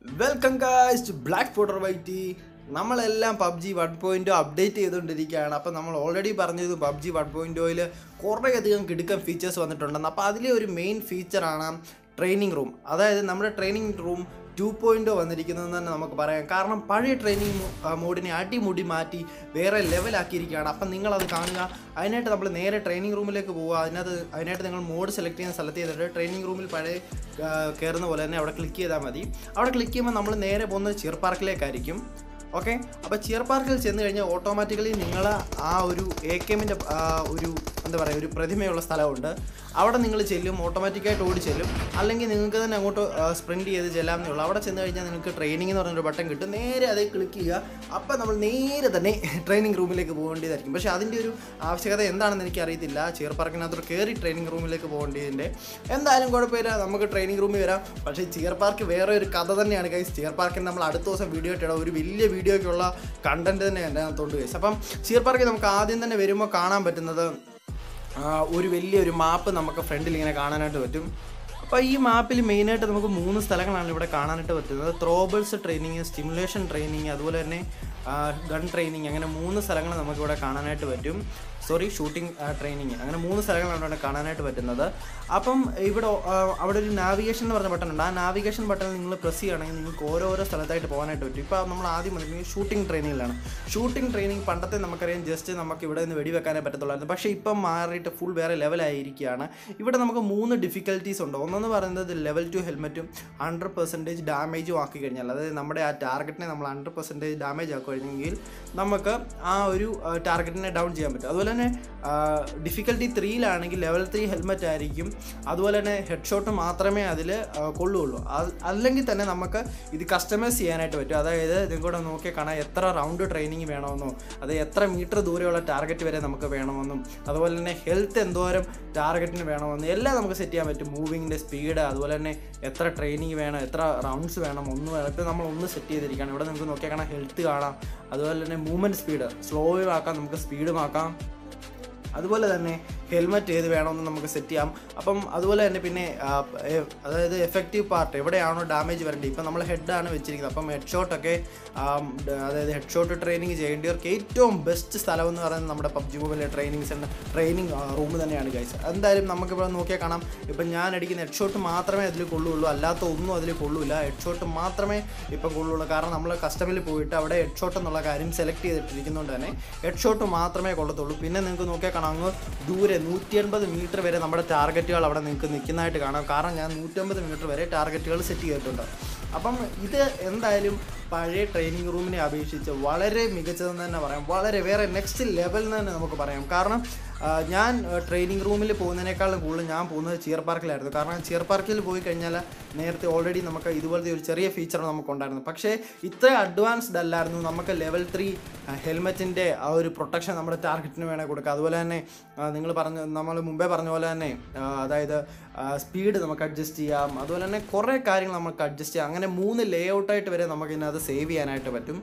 welcome guys to black ഫോട്ടർ വൈറ്റി നമ്മളെല്ലാം പബ്ജി വൺ പോയിൻറ്റോ അപ്ഡേറ്റ് ചെയ്തുകൊണ്ടിരിക്കുകയാണ് അപ്പോൾ നമ്മൾ ഓൾറെഡി പറഞ്ഞത് പബ്ജി വൺ പോയിൻറ്റോയിൽ കുറേയധികം കിടുക്കൻ ഫീച്ചേഴ്സ് വന്നിട്ടുണ്ടെന്ന് അപ്പോൾ അതിലെ ഒരു മെയിൻ ഫീച്ചറാണ് ട്രെയിനിങ് റൂം അതായത് നമ്മുടെ ട്രെയിനിങ് റൂം ടു പോയിൻറ്റോ വന്നിരിക്കുന്നതെന്ന് തന്നെ നമുക്ക് പറയാം കാരണം പഴയ ട്രെയിനിങ് മോഡിനെ അടിമുടി മാറ്റി വേറെ ലെവലാക്കിയിരിക്കുകയാണ് അപ്പം നിങ്ങളത് കാണുക അതിനായിട്ട് നമ്മൾ നേരെ ട്രെയിനിങ് റൂമിലേക്ക് പോവുക അതിനകത്ത് അതിനായിട്ട് നിങ്ങൾ മോഡ് സെലക്ട് ചെയ്യുന്ന സ്ഥലത്ത് ചെയ്തിട്ട് ട്രെയിനിങ് റൂമിൽ പഴയ ആ, കയറുന്ന പോലെ തന്നെ അവിടെ ക്ലിക്ക് ചെയ്താൽ മതി അവിടെ ക്ലിക്ക് ചെയ്യുമ്പോൾ നമ്മൾ നേരെ പോകുന്നത് ചിയർ പാർക്കിലേക്കായിരിക്കും ഓക്കെ അപ്പോൾ ചിയർ പാർക്കിൽ ചെന്ന് കഴിഞ്ഞാൽ ഓട്ടോമാറ്റിക്കലി നിങ്ങൾ ആ ഒരു എ കെ എമ്മിൻ്റെ ഒരു എന്താ പറയുക ഒരു പ്രതിമയുള്ള സ്ഥലമുണ്ട് അവിടെ നിങ്ങൾ ചെല്ലും ഓട്ടോമാറ്റിക്കായിട്ട് ഓടി ചെല്ലും അല്ലെങ്കിൽ നിങ്ങൾക്ക് തന്നെ അങ്ങോട്ട് സ്പ്രിൻറ്റ് ചെയ്ത് ചെല്ലാമെന്നേ ഉള്ളൂ അവിടെ ചെന്ന് കഴിഞ്ഞാൽ നിങ്ങൾക്ക് ട്രെയിനിങ് എന്ന് പറഞ്ഞൊരു ബട്ടൺ കിട്ടും നേരെ അതേ ക്ലിക്ക് ചെയ്യുക അപ്പോൾ നമ്മൾ നേരെ തന്നെ ട്രെയിനിങ് റൂമിലേക്ക് പോകേണ്ടതായിരിക്കും പക്ഷേ അതിൻ്റെ ഒരു ആവശ്യകത എന്താണെന്ന് എനിക്ക് അറിയത്തില്ല ചിയർ പാർക്കിനകത്തോട്ട് കയറി ട്രെയിനിങ് റൂമിലേക്ക് പോകേണ്ടതിൻ്റെ എന്തായാലും കുഴപ്പമില്ല നമുക്ക് ട്രെയിനിങ് റൂമിൽ വരാം പക്ഷേ ചിയർ പാർക്ക് വേറെ ഒരു കഥ തന്നെയാണ് ഗൈസ് ചിയർ പാർക്കിൽ നമ്മൾ അടുത്ത ദിവസം വീഡിയോ ഇട്ടിടാം ഒരു വലിയ വീഡിയോയ്ക്കുള്ള കണ്ടന്റ് തന്നെ അതിനകത്തോണ്ട് ഗൈസ് അപ്പം ചിയർ പാർക്കിൽ നമുക്ക് ആദ്യം തന്നെ വരുമ്പോൾ കാണാൻ പറ്റുന്നത് ആ, ഒരു വലിയൊരു മാപ്പ് നമുക്ക് ഫ്രണ്ടിൽ ഇങ്ങനെ കാണാനായിട്ട് പറ്റും അപ്പോൾ ഈ മാപ്പിൽ മെയിനായിട്ട് നമുക്ക് മൂന്ന് സ്ഥലങ്ങളാണ് ഇവിടെ കാണാനായിട്ട് പറ്റുന്നത് ത്രോബിൾസ് ട്രെയിനിങ് സ്റ്റിമുലേഷൻ ട്രെയിനിങ് അതുപോലെ തന്നെ ഗൺ ട്രെയിനിങ് അങ്ങനെ മൂന്ന് സ്ഥലങ്ങൾ നമുക്കിവിടെ കാണാനായിട്ട് പറ്റും സോറി ഷൂട്ടിംഗ് ട്രെയിനിങ് അങ്ങനെ മൂന്ന് സ്ഥലങ്ങളാണ് ഇവിടെ കാണാനായിട്ട് പറ്റുന്നത് അപ്പം ഇവിടെ ആ, അവിടെ ഒരു നാവിഗേഷൻ എന്ന് പറഞ്ഞ ബട്ടൺ ഉണ്ട് ആ നാവിഗേഷൻ ബട്ടൺ നിങ്ങൾ പ്രസ് ചെയ്യുകയാണെങ്കിൽ നിങ്ങൾക്ക് ഓരോരോ സ്ഥലത്തായിട്ട് പോകാനായിട്ട് പറ്റും ഇപ്പോൾ നമ്മൾ ആദ്യം വന്നിരിക്കുന്നത് ഷൂട്ടിംഗ് ട്രെയിനിങ്ങിലാണ് ഷൂട്ടിംഗ് ട്രെയിനിങ് പണ്ടത്തെ നമുക്കറിയാം ജസ്റ്റ് നമുക്ക് ഇവിടെ നിന്ന് വെടിവെക്കാനേ പറ്റത്തുള്ളായിരുന്നു പക്ഷേ ഇപ്പം മാറിയിട്ട് ഫുൾ വേറെ ലെവലായിരിക്കുകയാണ് ഇവിടെ നമുക്ക് മൂന്ന് ഡിഫിക്കൽട്ടീസ് ഉണ്ട് ഒന്നെന്ന് പറയുന്നത് ലെവൽ ടു ഹെൽമെറ്റും ഹൺഡ്രഡ് പെർസെൻറ്റേജ് ഡാമേജും ആക്കി കഴിഞ്ഞാൽ അതായത് നമ്മുടെ ആ ടാർഗറ്റിനെ നമ്മൾ ഹൺഡ്രഡ് പെർസെൻറ്റേജ് ഡാമേജ് ആക്കി കഴിഞ്ഞെങ്കിൽ നമുക്ക് ആ ഒരു ടാർഗറ്റിനെ ഡൗൺ ചെയ്യാൻ പറ്റും അതുപോലെ തന്നെ ഡിഫിക്കൽട്ടി ത്രീയിലാണെങ്കിൽ ലെവൽ ത്രീ ഹെൽമെറ്റ് ആയിരിക്കും അതുപോലെ തന്നെ ഹെഡ് ഷോട്ട് മാത്രമേ അതിൽ കൊള്ളുകയുള്ളൂ അത് അല്ലെങ്കിൽ തന്നെ നമുക്ക് ഇത് കസ്റ്റമൈസ് ചെയ്യാനായിട്ട് പറ്റും അതായത് നിങ്ങൾക്കൂടെ നോക്കിയാൽ കാണാം എത്ര റൗണ്ട് ട്രെയിനിങ് വേണമെന്നോ അത് എത്ര മീറ്റർ ദൂരെയുള്ള ടാർഗറ്റ് വരെ നമുക്ക് വേണമെന്നും അതുപോലെ തന്നെ ഹെൽത്ത് എന്തോരം ടാർഗറ്റിന് വേണമെന്നും എല്ലാം നമുക്ക് സെറ്റ് ചെയ്യാൻ പറ്റും മൂവിങ്ങിൻ്റെ സ്പീഡ് അതുപോലെ തന്നെ എത്ര ട്രെയിനിങ് വേണം എത്ര റൗണ്ട്സ് വേണം ഒന്ന് വേണം ഇപ്പം നമ്മൾ ഒന്ന് സെറ്റ് ചെയ്തിരിക്കുകയാണ് ഇവിടെ നിങ്ങൾക്ക് നോക്കിയാൽ കാണാം ഹെൽത്ത് കാണാം അതുപോലെ തന്നെ മൂവ്മെൻറ്റ് സ്പീഡ് സ്ലോയും ആക്കാം നമുക്ക് സ്പീഡും ആക്കാം അതുപോലെ തന്നെ ഹെൽമെറ്റ് ഏത് വേണമെന്ന് നമുക്ക് സെറ്റ് ചെയ്യാം അപ്പം അതുപോലെ തന്നെ പിന്നെ ആ, എ- അതായത് എഫക്റ്റീവ് പാർട്ട് എവിടെയാണോ ഡാമേജ് വരേണ്ടത് ഇപ്പം നമ്മൾ ഹെഡാണ് വെച്ചിരിക്കുന്നത് അപ്പം ഹെഡ് ഷോട്ടൊക്കെ അതായത് ഹെഡ് ഷോട്ട് ട്രെയിനിങ് ചെയ്യേണ്ടവർക്ക് ഏറ്റവും ബെസ്റ്റ് സ്ഥലം എന്ന് പറയുന്നത് നമ്മുടെ പബ്ജി മൊബൈലിലെ ട്രെയിനിങ് സെൻ്റർ ട്രെയിനിങ് റൂം തന്നെയാണ് ഗൈസ് എന്തായാലും നമുക്കിവിടെ നോക്കിയാൽ കാണാം ഇപ്പം ഞാൻ അടിക്കുന്ന ഹെഡ് ഷോട്ട് മാത്രമേ അതിൽ കൊള്ളുള്ളൂ അല്ലാത്ത ഒന്നും അതിൽ കൊള്ളൂല ഹെഡ് ഷോട്ട് മാത്രമേ ഇപ്പം കൊള്ളുള്ളൂ കാരണം നമ്മൾ കസ്റ്റമിൽ പോയിട്ട് അവിടെ ഹെഡ് ഷോട്ട് എന്നുള്ള കാര്യം സെലക്ട് ചെയ്തിട്ടിരിക്കുന്നതുകൊണ്ട് തന്നെ ഹെഡ് ഷോട്ട് മാത്രമേ കൊള്ളത്തുള്ളൂ പിന്നെ നിങ്ങൾക്ക് നോക്കിയാൽ കാണാം അങ്ങ് ദൂരെ നൂറ്റി എൺപത് മീറ്റർ വരെ നമ്മുടെ ടാർഗറ്റുകൾ അവിടെ നിങ്ങൾക്ക് നിൽക്കുന്നതായിട്ട് കാണാം കാരണം ഞാൻ നൂറ്റമ്പത് മീറ്റർ വരെ ടാർഗറ്റുകൾ സെറ്റ് ചെയ്തിട്ടുണ്ട് അപ്പം ഇത് എന്തായാലും പഴയ ട്രെയിനിങ് റൂമിനെ അപേക്ഷിച്ച് വളരെ മികച്ചതെന്ന് തന്നെ പറയാം വളരെ വേറെ നെക്സ്റ്റ് ലെവൽ എന്ന് തന്നെ നമുക്ക് പറയാം കാരണം ആ, ഞാൻ ട്രെയിനിങ് റൂമിൽ പോകുന്നതിനേക്കാളും കൂടുതൽ ഞാൻ പോകുന്നത് ചിയർ പാർക്കിലായിരുന്നു കാരണം ചിയർ പാർക്കിൽ പോയി കഴിഞ്ഞാൽ നേരത്തെ ഓൾറെഡി നമുക്ക് ഇതുപോലത്തെ ഒരു ചെറിയ ഫീച്ചർ നമുക്കുണ്ടായിരുന്നു പക്ഷേ ഇത്ര അഡ്വാൻസ്ഡ് അല്ലായിരുന്നു നമുക്ക് ലെവൽ ത്രീ ഹെൽമെറ്റിൻ്റെ ആ ഒരു പ്രൊട്ടക്ഷൻ നമ്മുടെ ടാർഗറ്റിന് വേണേൽ കൊടുക്കുക അതുപോലെ തന്നെ നിങ്ങൾ പറഞ്ഞ നമ്മൾ മുമ്പേ പറഞ്ഞ പോലെ തന്നെ ആ, അതായത് സ്പീഡ് നമുക്ക് അഡ്ജസ്റ്റ് ചെയ്യാം അതുപോലെ തന്നെ കുറേ കാര്യങ്ങൾ നമുക്ക് അഡ്ജസ്റ്റ് ചെയ്യാം അങ്ങനെ മൂന്ന് ലേ ഔട്ടായിട്ട് വരെ നമുക്ക് ഇതിനകത്ത് സേവ് ചെയ്യാനായിട്ട് പറ്റും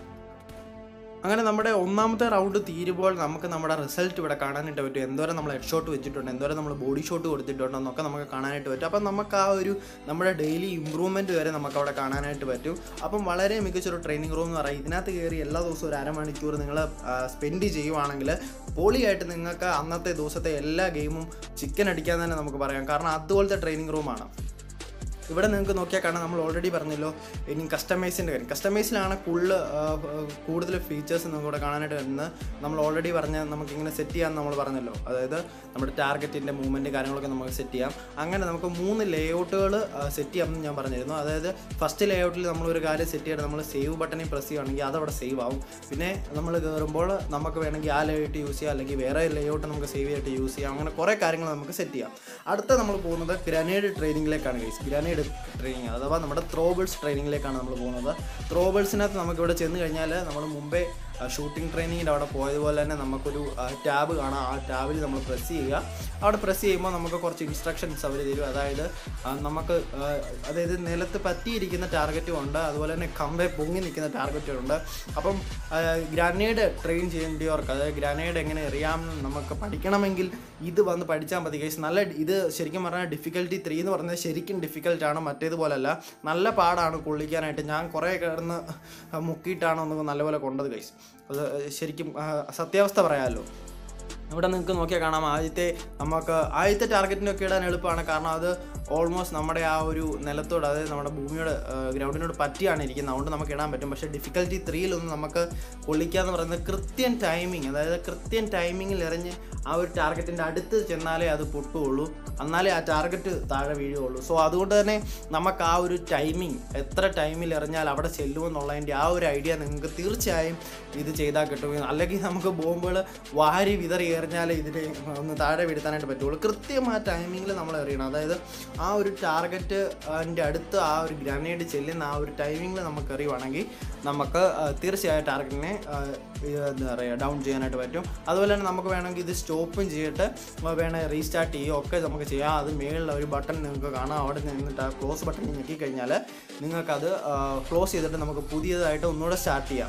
അങ്ങനെ നമ്മുടെ ഒന്നാമത്തെ റൗണ്ട് തീരുമ്പോൾ നമുക്ക് നമ്മുടെ റിസൾട്ട് ഇവിടെ കാണാനായിട്ട് പറ്റും എന്തോരം നമ്മൾ ഹെഡ് ഷോട്ട് വെച്ചിട്ടുണ്ട് എന്തോരം നമ്മൾ ബോഡി ഷോട്ട് കൊടുത്തിട്ടുണ്ടെന്നൊക്കെ നമുക്ക് കാണാനായിട്ട് പറ്റും അപ്പം നമുക്ക് ആ ഒരു നമ്മുടെ ഡെയിലി ഇമ്പ്രൂവ്മെൻറ്റ് വരെ നമുക്ക് അവിടെ കാണാനായിട്ട് പറ്റും അപ്പം വളരെ മികച്ചൊരു ട്രെയിനിങ് റൂം എന്ന് പറയുന്നത് ഇതിനകത്ത് കയറി എല്ലാ ദിവസവും ഒരു അരമണിക്കൂർ നിങ്ങൾ സ്പെൻഡ് ചെയ്യുവാണെങ്കിൽ പൊളിയായിട്ട് നിങ്ങൾക്ക് അന്നത്തെ ദിവസത്തെ എല്ലാ ഗെയിമും ചിക്കൻ അടിക്കാൻ തന്നെ നമുക്ക് പറയാം കാരണം അതുപോലത്തെ ട്രെയിനിങ് റൂമാണ് ഇവിടെ നിങ്ങൾക്ക് നോക്കിയാൽ കാണാം നമ്മൾ ഓൾറെഡി പറഞ്ഞല്ലോ ഇനി കസ്റ്റമൈസിൻ്റെ കാര്യം കസ്റ്റമൈസിലാണ് കൂടുതൽ കൂടുതൽ ഫീച്ചേഴ്സ് നമുക്ക് ഇവിടെ കാണാനായിട്ട് വരുന്നത് നമ്മൾ ഓൾറെഡി പറഞ്ഞ നമുക്കിങ്ങനെ സെറ്റ് ചെയ്യാമെന്ന് നമ്മൾ പറഞ്ഞല്ലോ അതായത് നമ്മുടെ ടാർഗറ്റിൻ്റെ മൂവ്മെൻറ്റ് കാര്യങ്ങളൊക്കെ നമുക്ക് സെറ്റ് ചെയ്യാം അങ്ങനെ നമുക്ക് മൂന്ന് ലേഔട്ടുകൾ സെറ്റ് ചെയ്യാമെന്ന് ഞാൻ പറഞ്ഞിരുന്നു അതായത് ഫസ്റ്റ് ലേഔട്ടിൽ നമ്മൾ ഒരു കാര്യം സെറ്റ് ചെയ്യണം നമ്മൾ സേവ് ബട്ടണിൽ പ്രസ് ചെയ്യുകയാണെങ്കിൽ അതവിടെ സേവ് ആവും പിന്നെ നമ്മൾ കയറുമ്പോൾ നമുക്ക് വേണമെങ്കിൽ ആ ലേഔട്ട് യൂസ് ചെയ്യാം അല്ലെങ്കിൽ വേറെ ലേഔട്ട് നമുക്ക് സേവ് ചെയ്തിട്ട് യൂസ് ചെയ്യാം അങ്ങനെ കുറേ കാര്യങ്ങൾ നമുക്ക് സെറ്റ് ചെയ്യാം അടുത്ത നമ്മൾ പോകുന്നത് ഗ്രനേഡ് ട്രെയിനിങ്ങിലേക്കാണ് ഗൈസ് ഗ്രനേഡ് ട്രെയിനിങ് അഥവാ നമ്മുടെ ത്രോബിൾസ് ട്രെയിനിങ്ങിലേക്കാണ് നമ്മൾ പോകുന്നത് ത്രോബിൾസിനകത്ത് നമുക്ക് ഇവിടെ ചെന്ന് കഴിഞ്ഞാൽ നമ്മൾ മുമ്പേ ഷൂട്ടിംഗ് ട്രെയിനിങ്ങിൻ്റെ അവിടെ പോയതുപോലെ തന്നെ നമുക്കൊരു ടാബ് കാണാം ആ ടാബിൽ നമ്മൾ പ്രസ് ചെയ്യുക അവിടെ പ്രസ് ചെയ്യുമ്പോൾ നമുക്ക് കുറച്ച് ഇൻസ്ട്രക്ഷൻസ് അവർ തരും അതായത് ആ, നമുക്ക് ആ, അതായത് നിലത്ത് പറ്റിയിരിക്കുന്ന ടാർഗറ്റും ഉണ്ട് അതുപോലെ തന്നെ കമ്പെ പൊങ്ങി നിൽക്കുന്ന ടാർഗറ്റും ഉണ്ട് അപ്പം ഗ്രാനേഡ് ട്രെയിൻ ചെയ്യേണ്ടിയവർക്ക് അതായത് ഗ്രാനേഡ് എങ്ങനെ എറിയാം നമുക്ക് പഠിക്കണമെങ്കിൽ ഇത് വന്ന് പഠിച്ചാൽ മതി കേസ് നല്ല ഇത് ശരിക്കും പറഞ്ഞാൽ ഡിഫിക്കൽട്ടി ത്രീ എന്ന് പറയുന്നത് ശരിക്കും ഡിഫിക്കൽട്ടാണ് മറ്റേതുപോലല്ല നല്ല പാടാണ് കൊള്ളിക്കാനായിട്ട് ഞാൻ കുറേ കിടന്ന് മുക്കിയിട്ടാണ് ഒന്ന് നല്ലപോലെ കൊണ്ടത് കേസ് അത് ശരിക്കും ആ, സത്യാവസ്ഥ പറയാമല്ലോ ഇവിടെ നിങ്ങൾക്ക് നോക്കിയാൽ കാണാം ആദ്യത്തെ നമുക്ക് ആദ്യത്തെ ടാർഗറ്റിനൊക്കെ ഇടാൻ എളുപ്പമാണ് കാരണം അത് ഓൾമോസ്റ്റ് നമ്മുടെ ആ ഒരു നിലത്തോട് അതായത് നമ്മുടെ ഭൂമിയോട് ഗ്രൗണ്ടിനോട് പറ്റിയാണ് ഇരിക്കുന്നത് അതുകൊണ്ട് നമുക്ക് ഇടാൻ പറ്റും പക്ഷേ ഡിഫിക്കൽറ്റി ത്രീയിലൊന്നും നമുക്ക് കൊള്ളിക്കുക എന്ന് പറയുന്നത് കൃത്യം ടൈമിങ് അതായത് കൃത്യം ടൈമിങ്ങിൽ എറിഞ്ഞ് ആ ഒരു ടാർഗറ്റിൻ്റെ അടുത്ത് ചെന്നാലേ അത് പൊട്ടുകയുള്ളൂ എന്നാലേ ആ ടാർഗറ്റ് താഴെ വീഴുകയുള്ളൂ സോ അതുകൊണ്ട് തന്നെ നമുക്ക് ആ ഒരു ടൈമിങ് എത്ര ടൈമിൽ എറിഞ്ഞാൽ അവിടെ ചെല്ലുമെന്നുള്ളതിൻ്റെ ആ ഒരു ഐഡിയ നിങ്ങൾക്ക് തീർച്ചയായും ഇത് ചെയ്താൽ കിട്ടും അല്ലെങ്കിൽ നമുക്ക് ബോംബുകൾ വാരി വിതറി എറിഞ്ഞാൽ ഇതിനെ ഒന്ന് താഴെ വീഴ്ത്താനായിട്ട് പറ്റുള്ളൂ കൃത്യം ആ ടൈമിങ്ങിൽ നമ്മൾ എറിയണം അതായത് ആ ഒരു ടാർഗറ്റ് അതിൻ്റെ അടുത്ത് ആ ഒരു ഗ്രനേഡ് ചെല്ലുന്ന ആ ഒരു ടൈമിങ്ങിൽ നമുക്ക് എറിയുവാണെങ്കിൽ നമുക്ക് ആ, തീർച്ചയായും ടാർഗറ്റിനെ ആ, ഇത് എന്താ പറയുക ഡൗൺ ചെയ്യാനായിട്ട് പറ്റും അതുപോലെ തന്നെ നമുക്ക് വേണമെങ്കിൽ ഇത് സ്റ്റോപ്പും ചെയ്തിട്ട് വേണേൽ റീസ്റ്റാർട്ട് ചെയ്യുകയോ ഒക്കെ നമുക്ക് ചെയ്യാം അത് മേളിൽ ഒരു ബട്ടൺ നിങ്ങൾക്ക് കാണാം അവിടെ നിന്നിട്ട് ആ ക്ലോസ് ബട്ടൺ ഞെക്കി കഴിഞ്ഞാൽ നിങ്ങൾക്കത് ക്ലോസ് ചെയ്തിട്ട് നമുക്ക് പുതിയതായിട്ട് ഒന്നുകൂടെ സ്റ്റാർട്ട് ചെയ്യാം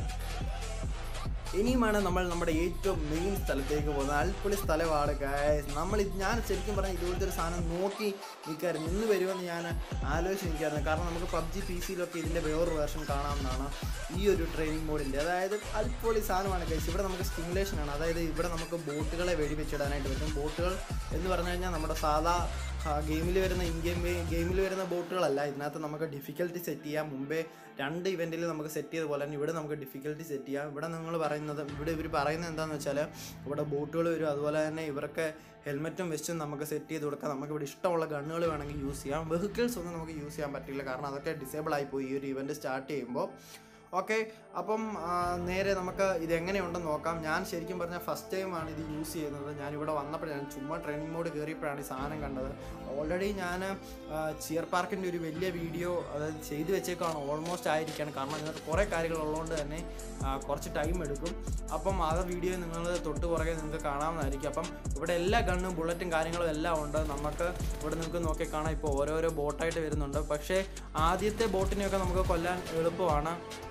ഇനിയുമാണ് നമ്മൾ നമ്മുടെ ഏറ്റവും മെയിൻ സ്ഥലത്തേക്ക് പോകുന്നത് അൽപ്പൊളി സ്ഥലമാണ് ഗായസ് നമ്മൾ ഇത് ഞാൻ ശരിക്കും പറഞ്ഞാൽ ഇതുപോലത്തെ ഒരു സാധനം നോക്കി നിൽക്കായിരുന്നു ഇന്ന് വരുമെന്ന് ഞാൻ ആലോചിച്ച് നിൽക്കായിരുന്നു കാരണം നമുക്ക് പബ്ജി പി സിയിലൊക്കെ ഇതിൻ്റെ വേറൊരു വേർഷൻ കാണാമെന്നാണ് ഈ ഒരു ട്രെയിനിങ് മോഡിൻ്റെ അതായത് അൽപ്പൊളി സാധനമാണ് ഗൈസ് ഇവിടെ നമുക്ക് സ്റ്റിമുലേഷൻ ആണ് അതായത് ഇവിടെ നമുക്ക് ബോട്ടുകളെ വെടിവെച്ചിടാനായിട്ട് പറ്റും ബോട്ടുകൾ എന്ന് പറഞ്ഞു കഴിഞ്ഞാൽ നമ്മുടെ സാധാ ഗെയിമിൽ വരുന്ന ഇൻ ഗെയിം ഗെയിമിൽ വരുന്ന ബോട്ടുകളല്ല ഇതിനകത്ത് നമുക്ക് ഡിഫിക്കൽട്ടി സെറ്റ് ചെയ്യാം മുമ്പേ രണ്ട് ഇവൻറ്റിൽ നമുക്ക് സെറ്റ് ചെയ്ത പോലെ തന്നെ ഇവിടെ നമുക്ക് ഡിഫിക്കൽട്ടി സെറ്റ് ചെയ്യാം ഇവിടെ നിങ്ങൾ പറയുന്നത് ഇവിടെ ഇവർ പറയുന്നത് എന്താണെന്ന് വെച്ചാൽ ഇവിടെ ബോട്ടുകൾ വരും അതുപോലെ തന്നെ ഇവർക്ക് ഹെൽമെറ്റും വെസ്റ്റും നമുക്ക് സെറ്റ് ചെയ്ത് കൊടുക്കാം നമുക്ക് ഇവിടെ ഇഷ്ടമുള്ള ഗണ്ണുകൾ വേണമെങ്കിൽ യൂസ് ചെയ്യാം വെഹിക്കിൾസ് ഒന്നും നമുക്ക് യൂസ് ചെയ്യാൻ പറ്റില്ല കാരണം അതൊക്കെ ഡിസേബിൾ ആയിപ്പോയി ഈ ഒരു ഇവൻറ്റ് സ്റ്റാർട്ട് ചെയ്യുമ്പോൾ ഓക്കെ അപ്പം ആ, നേരെ നമുക്ക് ഇത് എങ്ങനെയുണ്ടെന്ന് നോക്കാം ഞാൻ ശരിക്കും പറഞ്ഞാൽ ഫസ്റ്റ് ടൈമാണ് ഇത് യൂസ് ചെയ്യുന്നത് ഞാൻ ഇവിടെ വന്നപ്പോൾ ഞാൻ ചുമ്മാ ട്രെയിനിങ് മോഡ് കയറിയപ്പോഴാണ് ഈ സാധനം കണ്ടത് ഓൾറെഡി ഞാൻ ചിയർ പാർക്കിൻ്റെ ഒരു വലിയ വീഡിയോ അതായത് ചെയ്തു വെച്ചേക്കാണ് ഓൾമോസ്റ്റ് ആയിരിക്കുകയാണ് കാരണം അതിനകത്ത് കുറേ കാര്യങ്ങൾ ഉള്ളതുകൊണ്ട് തന്നെ ആ, കുറച്ച് ടൈം എടുക്കും അപ്പം ആ വീഡിയോ നിങ്ങൾ തൊട്ട് പുറകെ നിങ്ങൾക്ക് കാണാവുന്നതായിരിക്കും അപ്പം ഇവിടെ എല്ലാ ഗണ്ണും ബുള്ളറ്റും കാര്യങ്ങളും എല്ലാം ഉണ്ട് നമുക്ക് ഇവിടെ നിങ്ങൾക്ക് നോക്കി കാണാം ഇപ്പോൾ ഓരോരോ ബോട്ടായിട്ട് വരുന്നുണ്ട് പക്ഷേ ആദ്യത്തെ ബോട്ടിനെയൊക്കെ നമുക്ക് കൊല്ലാൻ എളുപ്പമാണ്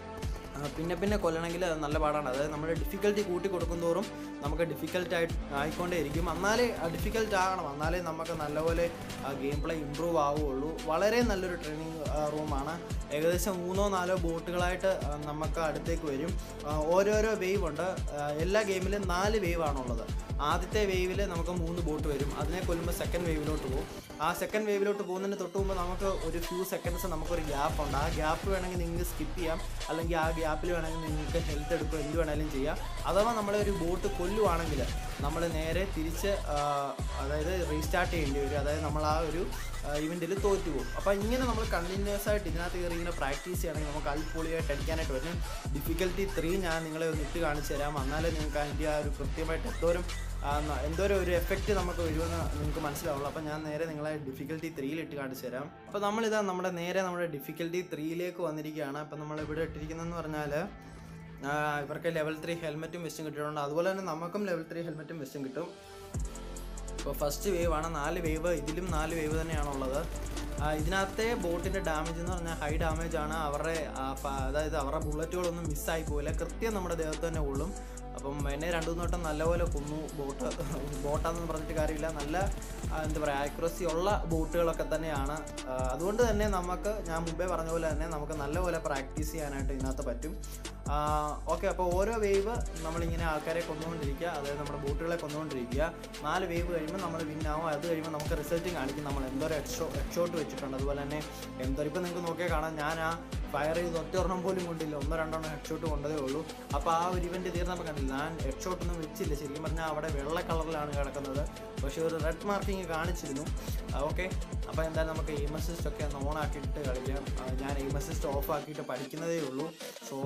ആ, പിന്നെ പിന്നെ കൊല്ലണമെങ്കിൽ അത് നല്ല പാടാണ് അതായത് നമ്മൾ ഡിഫിക്കൽട്ടി കൂട്ടി കൊടുക്കും തോറും നമുക്ക് ഡിഫിക്കൽട്ട് ആയിട്ട് ആയിക്കൊണ്ടേ ഇരിക്കും എന്നാലേ ഡിഫിക്കൽട്ട് ആകണം എന്നാലേ നമുക്ക് നല്ലപോലെ ഗെയിം പ്ലേ ഇമ്പ്രൂവ് ആവുകയുള്ളൂ വളരെ നല്ലൊരു ട്രെയിനിങ് റൂമാണ് ഏകദേശം മൂന്നോ നാലോ ബോട്ടുകളായിട്ട് ആ, നമുക്ക് അടുത്തേക്ക് വരും ആ, ഓരോരോ വേവ് ഉണ്ട് ആ, എല്ലാ ഗെയിമിലും നാല് വേവ് ആണുള്ളത് ആദ്യത്തെ വേവിൽ നമുക്ക് മൂന്ന് ബോട്ട് വരും അതിനെ കൊല്ലുമ്പോൾ സെക്കൻഡ് വേവിലോട്ട് പോകും ആ സെക്കൻഡ് വേവിലോട്ട് പോകുന്നതിന് തൊട്ട് മുമ്പ് നമുക്ക് ഒരു ഫ്യൂ സെക്കൻഡ്സ് നമുക്കൊരു ഗ്യാപ്പ് ഉണ്ട് ആ ഗ്യാപ്പ് വേണമെങ്കിൽ നിങ്ങൾക്ക് സ്കിപ്പ് ചെയ്യാം അല്ലെങ്കിൽ ആ ഗ്യാപ്പിൽ വേണമെങ്കിൽ നിങ്ങൾക്ക് ഹെൽത്ത് എടുക്കുക എന്ത് വേണമെങ്കിലും ചെയ്യാം അഥവാ നമ്മളെ ഒരു ബോട്ട് കൊല്ലുവാണെങ്കിൽ നമ്മൾ നേരെ തിരിച്ച് ആ, അതായത് റീസ്റ്റാർട്ട് ചെയ്യേണ്ടി വരും അതായത് നമ്മൾ ആ ഒരു ഇവൻറ്റിൽ തോറ്റു പോകും അപ്പോൾ ഇങ്ങനെ നമ്മൾ കണ്ടിന്യൂസ് ആയിട്ട് ഇതിനകത്ത് കയറി ഇങ്ങനെ പ്രാക്ടീസ് ചെയ്യണമെങ്കിൽ നമുക്ക് അൽപ്പൊളിയായിട്ട് അടിക്കാനായിട്ട് പറ്റും ഡിഫിക്കൽട്ടി ത്രീ ഞാൻ നിങ്ങളെ ഒന്ന് ഇട്ട് കാണിച്ചു തരാം എന്നാലേ നിങ്ങൾക്ക് അതിൻ്റെ ആ ഒരു കൃത്യമായിട്ട് എന്തോരം ആ, ന- എന്തോരം ഒരു എഫക്റ്റ് നമുക്ക് വരുമെന്ന് നിങ്ങൾക്ക് മനസ്സിലാവുള്ളൂ അപ്പോൾ ഞാൻ നേരെ നിങ്ങളെ ഡിഫിക്കൽട്ടി ത്രീയിലിട്ട് കാണിച്ചു തരാം അപ്പോൾ നമ്മളിതാ നമ്മുടെ നേരെ നമ്മുടെ ഡിഫിക്കൽട്ടി ത്രീയിലേക്ക് വന്നിരിക്കുകയാണ് അപ്പോൾ നമ്മൾ ഇവിടെ ഇട്ടിരിക്കുന്നതെന്ന് പറഞ്ഞാൽ ആ, ഇവർക്ക് ലെവൽ ത്രീ ഹെൽമെറ്റും വെസ്റ്റും കിട്ടിയിട്ടുണ്ട് അതുപോലെ തന്നെ നമുക്കും ലെവൽ ത്രീ ഹെൽമെറ്റും വെസ്റ്റും കിട്ടും ഇപ്പോൾ ഫസ്റ്റ് വേവ് ആണ് നാല് വേവ് ഇതിലും നാല് വേവ് തന്നെയാണുള്ളത് ആ, ഇതിനകത്തെ ബോട്ടിൻ്റെ ഡാമേജ് എന്ന് പറഞ്ഞാൽ ഹൈ ഡാമേജ് ആണ് അവരുടെ ആ, ഫ- അതായത് അവരുടെ ബുള്ളറ്റുകളൊന്നും മിസ്സായി പോയില്ല കൃത്യം നമ്മുടെ ദേഹത്ത് തന്നെ കൊള്ളും അപ്പം എന്നെ രണ്ടു മൂന്ന് വട്ടം നല്ലപോലെ കൊന്നു ബോട്ട് ബോട്ടാന്ന് പറഞ്ഞിട്ട് കാര്യമില്ല നല്ല ആ, എന്താ പറയുക ആക്യുറസി ഉള്ള ബോട്ടുകളൊക്കെ തന്നെയാണ് ആ, അതുകൊണ്ട് തന്നെ നമുക്ക് ഞാൻ മുമ്പേ പറഞ്ഞ പോലെ തന്നെ നമുക്ക് നല്ലപോലെ പ്രാക്ടീസ് ചെയ്യാനായിട്ട് ഇതിനകത്ത് പറ്റും ഓക്കെ അപ്പോൾ ഓരോ വേവ് നമ്മളിങ്ങനെ ആൾക്കാരെ കൊന്നുകൊണ്ടിരിക്കുക അതായത് നമ്മുടെ ബോട്ടുകളെ കൊന്നുകൊണ്ടിരിക്കുക നാല് വേവ് കഴിയുമ്പോൾ നമ്മൾ വിൻ ആവും അത് കഴിയുമ്പോൾ നമുക്ക് റിസൾട്ടും കാണിക്കും നമ്മൾ എന്തോരം ഹെഡ്ഷോ ഹെഡ്ഷോട്ട് വെച്ചിട്ടുണ്ട് അതുപോലെ തന്നെ എന്തോരം ഇപ്പോൾ നിങ്ങൾക്ക് നോക്കിയാൽ കാണാം ഞാൻ ആ ഫയർ ചെയ്ത് ഒറ്റ ഒരെണ്ണം പോലും കൊണ്ടില്ല ഒന്നോ രണ്ടെണ്ണം ഹെഡ്ഷോട്ട് കൊണ്ടതേ ഉള്ളൂ അപ്പോൾ ആ ഒരു ഇവൻറ്റ് തീർന്നപ്പോൾ കണ്ടില്ല ഞാൻ ഹെഡ്ഷോട്ടൊന്നും വെച്ചില്ല ശരിക്കും പറഞ്ഞാൽ അവിടെ വെള്ള കളറിലാണ് കിടക്കുന്നത് പക്ഷേ ഒരു റെഡ് മാർക്കിങ് കാണിച്ചിരുന്നു ഓക്കെ അപ്പോൾ എന്തായാലും നമുക്ക് എയിം അസിസ്റ്റ് ഒക്കെ ഒന്ന് ഓൺ ആക്കിയിട്ട് കളിക്കാം ആ, ഞാൻ എയിം അസിസ്റ്റ് ഓഫ് ആക്കിയിട്ട് പഠിക്കുന്നതേ ഉള്ളൂ so aim assist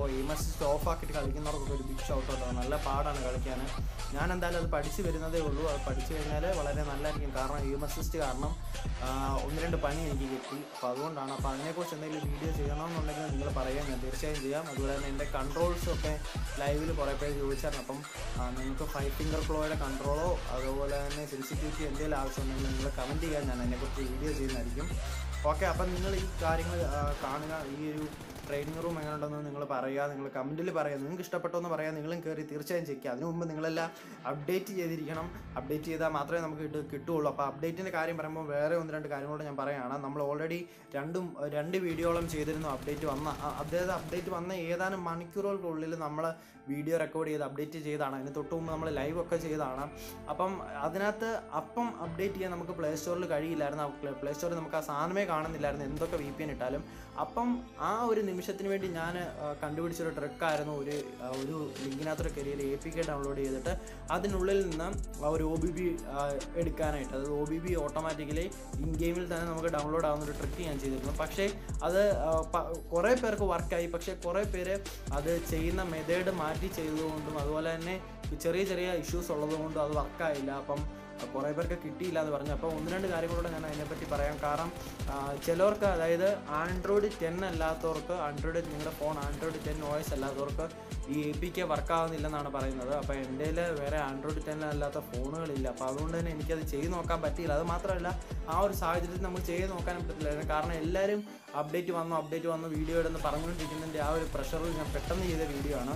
system off ആക്കിയിട്ട് കളിക്കുന്നവർക്കൊക്കെ ഒരു ബിഗ് ഷൗട്ട് ഉണ്ടാവും നല്ല പാടാണ് കളിക്കാൻ ഞാൻ എന്തായാലും അത് പഠിച്ച് വരുന്നതേ ഉള്ളൂ അത് പഠിച്ചു കഴിഞ്ഞാൽ വളരെ നല്ലതായിരിക്കും കാരണം എം അസിസ്റ്റ് കാരണം ആ, ഒന്ന് രണ്ട് പണി എനിക്ക് കിട്ടി അപ്പോൾ അതുകൊണ്ടാണ് അപ്പോൾ അതിനെക്കുറിച്ച് എന്തെങ്കിലും വീഡിയോ ചെയ്യണമെന്നുണ്ടെങ്കിൽ നിങ്ങൾ പറയാം ഞാൻ തീർച്ചയായും ചെയ്യാം അതുപോലെ തന്നെ എൻ്റെ കൺട്രോൾസും ഒക്കെ ലൈവിൽ കുറേ പേര് ചോദിച്ചായിരുന്നു അപ്പം ആ, നിങ്ങൾക്ക് ഫൈവ് ഫിംഗർ ഫ്ലോയുടെ കൺട്രോളോ അതുപോലെ തന്നെ സെൻസിറ്റിവിറ്റി എന്തെങ്കിലും ആവശ്യമുണ്ടെങ്കിൽ നിങ്ങൾ കമൻറ്റ് ചെയ്യാൻ ഞാൻ അതിനെക്കുറിച്ച് വീഡിയോ ചെയ്യുന്നതായിരിക്കും ഓക്കെ അപ്പം നിങ്ങൾ ഈ കാര്യങ്ങൾ ആ, കാണുക ഈ ഒരു ട്രെയിനിങ് റൂം എങ്ങനെ ഉണ്ടെന്ന് നിങ്ങൾ പറയുക നിങ്ങൾ കമൻറ്റിൽ പറയുക നിങ്ങൾക്ക് ഇഷ്ടപ്പെട്ടോ എന്ന് പറയാം നിങ്ങളും കയറി തീർച്ചയായും ചെക്ക് ചെയ്യുക അതിനു മുമ്പ് നിങ്ങളെല്ലാം അപ്ഡേറ്റ് ചെയ്തിരിക്കണം അപ്ഡേറ്റ് ചെയ്താൽ മാത്രമേ നമുക്ക് ഇത് കിട്ടുകയുള്ളൂ അപ്പോൾ അപ്ഡേറ്റിൻ്റെ കാര്യം പറയുമ്പോൾ വേറെ ഒന്ന് രണ്ട് കാര്യങ്ങളോട് ഞാൻ പറയുകയാണ് നമ്മൾ ഓൾറെഡി രണ്ടും രണ്ട് വീഡിയോളം ചെയ്തിരുന്നു അപ്ഡേറ്റ് വന്ന അ- അതായത് അപ്ഡേറ്റ് വന്ന ഏതാനും മണിക്കൂറുകൾക്കുള്ളിൽ നമ്മൾ വീഡിയോ റെക്കോർഡ് ചെയ്ത് അപ്ഡേറ്റ് ചെയ്താണ് അതിന് തൊട്ട് മുമ്പ് നമ്മൾ ലൈവ് ഒക്കെ ചെയ്തതാണ് അപ്പം അതിനകത്ത് അപ്പം അപ്ഡേറ്റ് ചെയ്യാൻ നമുക്ക് പ്ലേ സ്റ്റോറിൽ കഴിയില്ലായിരുന്നു പ്ലേ സ്റ്റോറിൽ നമുക്ക് ആ സാധനമേ കാണുന്നില്ലായിരുന്നു എന്തൊക്കെ വി പി എൻ ഇട്ടാലും അപ്പം ആ ഒരു നിമിഷത്തിന് വേണ്ടി ഞാൻ കണ്ടുപിടിച്ചൊരു ട്രിക്കായിരുന്നു ഒരു ആ, ഒരു ലിങ്കിനകത്തൊരു carrier A P K download ചെയ്തിട്ട് അതിനുള്ളിൽ നിന്ന് ആ ഒരു ഒ ബി ബി എടുക്കാനായിട്ട് അതായത് O B B automatically in ഗെയിമിൽ തന്നെ നമുക്ക് ഡൗൺലോഡ് ആവുന്ന ഒരു ട്രിക്ക് ഞാൻ ചെയ്തിരുന്നു പക്ഷേ അത് ആ, പ- കുറേ പേർക്ക് വർക്കായി പക്ഷേ കുറേ പേര് അത് ചെയ്യുന്ന മെത്തേഡ് മാറ്റി ചെയ്തതുകൊണ്ടും അതുപോലെ തന്നെ ചെറിയ ചെറിയ ഇഷ്യൂസ് ഉള്ളതുകൊണ്ടും അത് വർക്കായില്ല അപ്പം കുറേ പേർക്ക് കിട്ടിയില്ല എന്ന് പറഞ്ഞു അപ്പോൾ ഒന്ന് രണ്ട് കാര്യങ്ങളൂടെ ഞാൻ അതിനെപ്പറ്റി പറയാം കാരണം ആ, ചിലർക്ക് അതായത് ആൻഡ്രോയിഡ് ടെൻ അല്ലാത്തവർക്ക് ആൻഡ്രോയിഡ് നിങ്ങളുടെ ഫോൺ ആൻഡ്രോയിഡ് ടെൻ ഓയസ് അല്ലാത്തവർക്ക് ഈ എ പി കെ വർക്കാവുന്നില്ലെന്നാണ് പറയുന്നത് അപ്പോൾ എൻ്റെ കയ്യിൽ വേറെ ആൻഡ്രോയിഡ് ടെൻ അല്ലാത്ത ഫോണുകളില്ല അപ്പോൾ അതുകൊണ്ട് തന്നെ എനിക്കത് ചെയ്ത് നോക്കാൻ പറ്റിയില്ല അത് മാത്രമല്ല ആ ഒരു സാഹചര്യത്തിൽ നമുക്ക് ചെയ്ത് നോക്കാനും പറ്റില്ലായിരുന്നു കാരണം എല്ലാവരും അപ്ഡേറ്റ് വന്നു അപ്ഡേറ്റ് വന്നു വീഡിയോ ഇടുന്ന് പറഞ്ഞുകൊണ്ടിരിക്കുന്നതിൻ്റെ ആ ഒരു പ്രഷറിൽ ഞാൻ പെട്ടെന്ന് ചെയ്ത വീഡിയോ ആണ്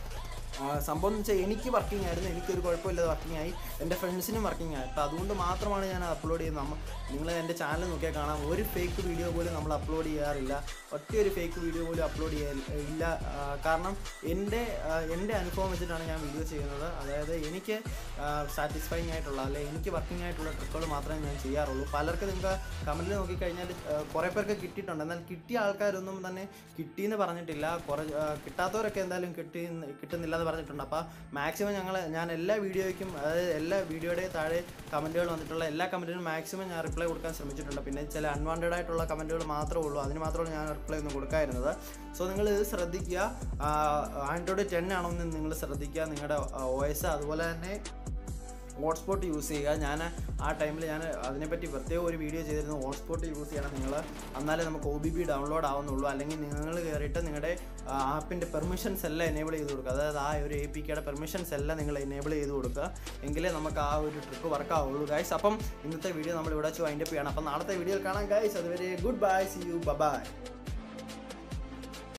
ആ, സംഭവം എന്ന് വെച്ചാൽ എനിക്ക് വർക്കിംഗ് ആയിരുന്നു എനിക്കൊരു കുഴപ്പമില്ലാതെ വർക്കിംഗ് ആയി എൻ്റെ ഫ്രണ്ട്സിനും വർക്കിംഗ് ആയി അപ്പോൾ അതുകൊണ്ട് മാത്രമാണ് ഞാൻ അപ്ലോഡ് ചെയ്യുന്നത് നമ്മ നിങ്ങൾ എൻ്റെ ചാനൽ നോക്കിയാൽ കാണാം ഒരു ഫേക്ക് വീഡിയോ പോലും നമ്മൾ അപ്ലോഡ് ചെയ്യാറില്ല ഒറ്റ ഒരു ഫേക്ക് വീഡിയോ പോലും അപ്ലോഡ് ചെയ്യാൻ ഇല്ല ആ, കാരണം എൻ്റെ ആ, എൻ്റെ അനുഭവം വെച്ചിട്ടാണ് ഞാൻ വീഡിയോ ചെയ്യുന്നത് അതായത് എനിക്ക് സാറ്റിസ്ഫൈങ് ആയിട്ടുള്ള അല്ലെ എനിക്ക് വർക്കിംഗ് ആയിട്ടുള്ള ട്രിക്കുകൾ മാത്രമേ ഞാൻ ചെയ്യാറുള്ളൂ പലർക്ക് നിങ്ങൾക്ക് കമൻറ്റിൽ നോക്കിക്കഴിഞ്ഞാൽ ആ, കുറേ പേർക്ക് കിട്ടിയിട്ടുണ്ട് എന്നാൽ കിട്ടിയ ആൾക്കാരൊന്നും തന്നെ കിട്ടിയെന്ന് പറഞ്ഞിട്ടില്ല കുറേ ആ, കിട്ടാത്തവരൊക്കെ എന്തായാലും കിട്ടി കിട്ടുന്നില്ല എന്ന് പറഞ്ഞിട്ടുണ്ട് അപ്പോൾ മാക്സിമം ഞങ്ങൾ ഞാൻ എല്ലാ വീഡിയോയ്ക്കും അതായത് എല്ലാ വീഡിയോയുടെ താഴെ കമൻറ്റുകൾ വന്നിട്ടുള്ള എല്ലാ കമൻറ്റിനും മാക്സിമം ഞാൻ റിപ്ലൈ കൊടുക്കാൻ ശ്രമിച്ചിട്ടുണ്ട് പിന്നെ ചില അൺവാണ്ടഡ് ആയിട്ടുള്ള കമൻറ്റുകൾ മാത്രമേ ഉള്ളൂ അതിന് മാത്രമാണ് ഞാൻ റിപ്ലൈ ഒന്നും കൊടുക്കാതിരുന്നത് സോ നിങ്ങൾ ഇത് ശ്രദ്ധിക്കുക ആൻഡ്രോയിഡ് ടെൻ ആണെന്ന് നിങ്ങൾ ശ്രദ്ധിക്കുക നിങ്ങളുടെ ഒ എസ് അതുപോലെ തന്നെ ഹോട്ട്സ്പോട്ട് യൂസ് ചെയ്യുക ഞാൻ ആ ടൈമിൽ ഞാൻ അതിനെപ്പറ്റി പ്രത്യേകം ഒരു വീഡിയോ ചെയ്തിരുന്നു ഹോട്ട്സ്പോട്ട് യൂസ് ചെയ്യണം നിങ്ങൾ എന്നാലേ നമുക്ക് ഒ ബി ബി ഡൗൺലോഡ് ആവുന്നുള്ളൂ അല്ലെങ്കിൽ നിങ്ങൾ കയറിയിട്ട് നിങ്ങളുടെ ആപ്പിൻ്റെ പെർമിഷൻസ് എല്ലാം എനേബിൾ ചെയ്ത് കൊടുക്കുക അതായത് ആ ഒരു എ പി കെയുടെ പെർമിഷൻസ് എല്ലാം നിങ്ങൾ എനേബിൾ ചെയ്ത് കൊടുക്കുക എങ്കിലേ നമുക്ക് ആ ഒരു ട്രിപ്പ് വർക്ക് ആവുള്ളൂ ഗൈസ് അപ്പം ഇന്നത്തെ വീഡിയോ നമ്മൾ ഇവിടെ വെച്ച് വൈൻഡപ്പ് ചെയ്യണം അപ്പം നാളത്തെ വീഡിയോയിൽ കാണാം ഗൈസ് അതുവരെ goodbye see you by